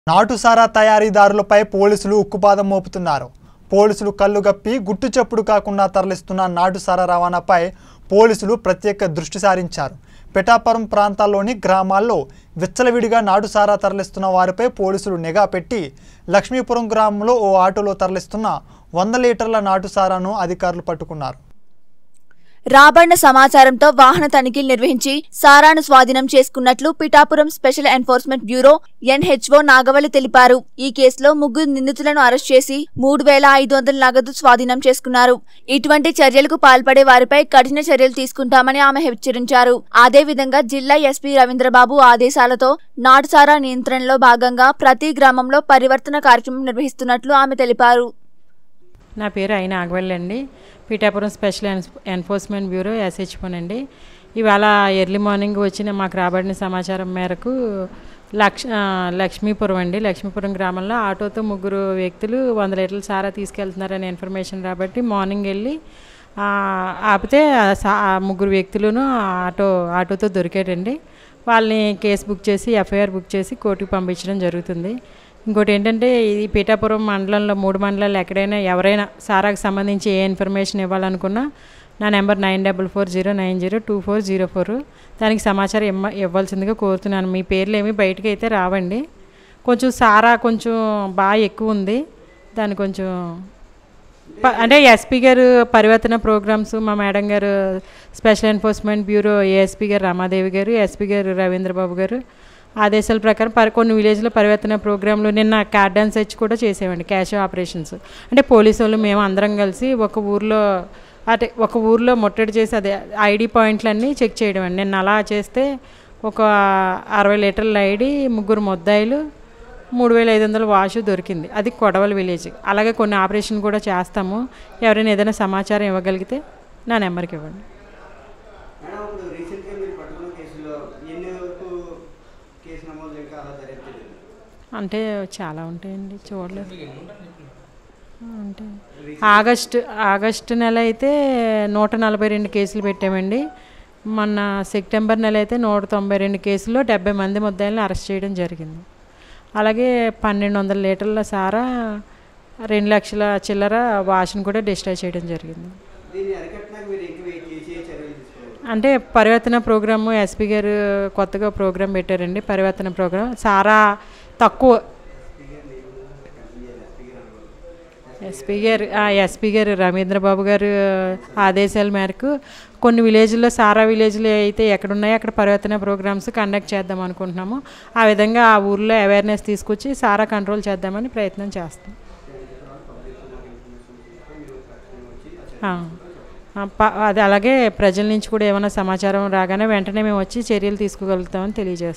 నాటుసారా తయారీదారులపై పోలీసులు ఉక్కుపాదం మోపుతున్నారు పోలీసులు కళ్ళు గప్పి గుట్టు చప్పుడు కాకుండా తరలిస్తున్న నాటుసారా రవాణాపై పోలీసులు ప్రత్యేక దృష్టి సారించారు పిఠాపురం ప్రాంతాల్లోని గ్రామాల్లో విచ్చలవిడిగా నాటుసారా తరలిస్తున్న వారిపై పోలీసులు నిఘా పెట్టి లక్ష్మీపురం గ్రామంలో ఓ ఆటోలో తరలిస్తున్న వంద లీటర్ల నాటుసారాను అధికారులు పట్టుకున్నారు రాబడిన సమాచారంతో వాహన తనిఖీలు నిర్వహించి సారాను స్వాధీనం చేసుకున్నట్లు Pithapuram special enforcement bureau SHO Nagavalli తెలిపారు ఈ కేసులో ముగ్గురు నిందితులను అరెస్ట్ చేసి మూడు వేల ఐదు వందల నగదు స్వాధీనం చేసుకున్నారు ఇటువంటి చర్యలకు పాల్పడే వారిపై కఠిన చర్యలు తీసుకుంటామని ఆమె హెచ్చరించారు అదేవిధంగా జిల్లా ఎస్పీ రవీంద్రబాబు ఆదేశాలతో నాటుసారా నియంత్రణలో భాగంగా ప్రతి గ్రామంలో పరివర్తన కార్యక్రమం నిర్వహిస్తున్నట్లు ఆమె తెలిపారు నా పేరు అయిన ఆగవల్లి అండి పీఠాపురం స్పెషల్ ఎన్స్ ఎన్ఫోర్స్మెంట్ బ్యూరో ఎస్హెచ్ఓన్ అండి ఇవాళ ఎర్లీ మార్నింగ్ వచ్చిన మాకు రాబడిన సమాచారం మేరకు లక్ష ఆ, లక్ష్మీపురం అండి లక్ష్మీపురం గ్రామంలో ఆటోతో ముగ్గురు వ్యక్తులు వంద లీటర్ల సారా తీసుకెళ్తున్నారనే ఇన్ఫర్మేషన్ రాబట్టి మార్నింగ్ వెళ్ళి ఆ, ఆపితే ఆ సా- ఆ ముగ్గురు వ్యక్తులను ఆటో ఆటోతో దొరికారండి వాళ్ళని కేసు బుక్ చేసి ఎఫ్ఐఆర్ బుక్ చేసి కోర్టుకు పంపించడం జరుగుతుంది ఇంకోటి ఏంటంటే ఇది పీఠాపురం మండలంలో మూడు మండలాలు ఎక్కడైనా ఎవరైనా సారాకు సంబంధించి ఏ ఇన్ఫర్మేషన్ ఇవ్వాలనుకున్నా నా number nine double four zero nine zero two four zero four దానికి సమాచారం ఇమ్మ ఇవ్వాల్సిందిగా కోరుతున్నాను మీ పేర్లు ఏమి బయటకు అయితే రావండి కొంచెం సారా కొంచెం బాగా ఎక్కువ ఉంది దాన్ని కొంచెం ప- అంటే ఎస్పీ గారు పరివర్తన ప్రోగ్రామ్స్ మా మేడం గారు స్పెషల్ ఎన్ఫోర్స్మెంట్ బ్యూరో ఏఎస్పీ గారు రమాదేవి గారు ఎస్పీ గారు రవీంద్రబాబు గారు ఆదేశాల ప్రకారం పరి కొన్ని విలేజ్లో పరివర్తన ప్రోగ్రాంలు నిన్న కార్డాన్ సెర్చ్ కూడా చేసేవండి క్యాష్ ఆపరేషన్స్ అంటే పోలీసు వాళ్ళు మేము అందరం కలిసి ఒక ఊర్లో అంటే ఒక ఊర్లో ముట్టడి చేసి అదే ఐడి పాయింట్లన్నీ చెక్ చేయడం అండి నిన్న అలా చేస్తే ఒక అరవై లీటర్ల ఐడి ముగ్గురు ముద్దాయిలు మూడు వేల ఐదు వందల వాష్ దొరికింది అది కొడవల విలేజ్ అలాగే కొన్ని ఆపరేషన్ కూడా చేస్తాము ఎవరైనా ఏదైనా సమాచారం ఇవ్వగలిగితే నా నెంబర్కి ఇవ్వండి మేడం ఇప్పుడు రీసెంట్గా మీరు పట్టుకున్న కేసులో ఎన్ని వరకు కేసు నమోదు ఇంకా అలా జరుగుతుంది అంటే చాలా ఉంటాయండి చూడలేదు అంటే ఆగస్టు ఆగస్టు నెల అయితే నూట నలభై రెండు కేసులు పెట్టామండి మొన్న సెప్టెంబర్ నెల అయితే నూట తొంభై రెండు కేసుల్లో డెబ్బై మంది ముద్దాయిలను అరెస్ట్ చేయడం జరిగింది అలాగే పన్నెండు వందల లీటర్ల సారా రెండు లక్షల చిల్లర వాష్ని కూడా డిస్ట్రాయ్ చేయడం జరిగింది దీన్ని అరికట్టడానికి మీరు ఇంకా వెయిట్ చేసి చర్యలు తీసుకోవాలి అంటే పరివర్తన ప్రోగ్రాము ఎస్పీ గారు కొత్తగా ప్రోగ్రాం పెట్టారండి పరివర్తన ప్రోగ్రాం సారా తక్కువ ఎస్పీ గారు ఆ, ఎస్పీ గారు రవీంద్రబాబు గారు ఆదేశాల మేరకు కొన్ని విలేజ్లో సారా విలేజ్లో అయితే ఎక్కడున్నాయో అక్కడ పరివర్తన ప్రోగ్రామ్స్ కండక్ట్ చేద్దాం అనుకుంటున్నాము ఆ విధంగా ఆ ఊర్లో అవేర్నెస్ తీసుకొచ్చి సారా కంట్రోల్ చేద్దామని ప్రయత్నం చేస్తాం ఆ. ఆ, ప- అది అలాగే ప్రజల నుంచి కూడా ఏమైనా సమాచారం రాగానే వెంటనే మేము వచ్చి చర్యలు తీసుకోగలుగుతామని తెలియజేస్తాం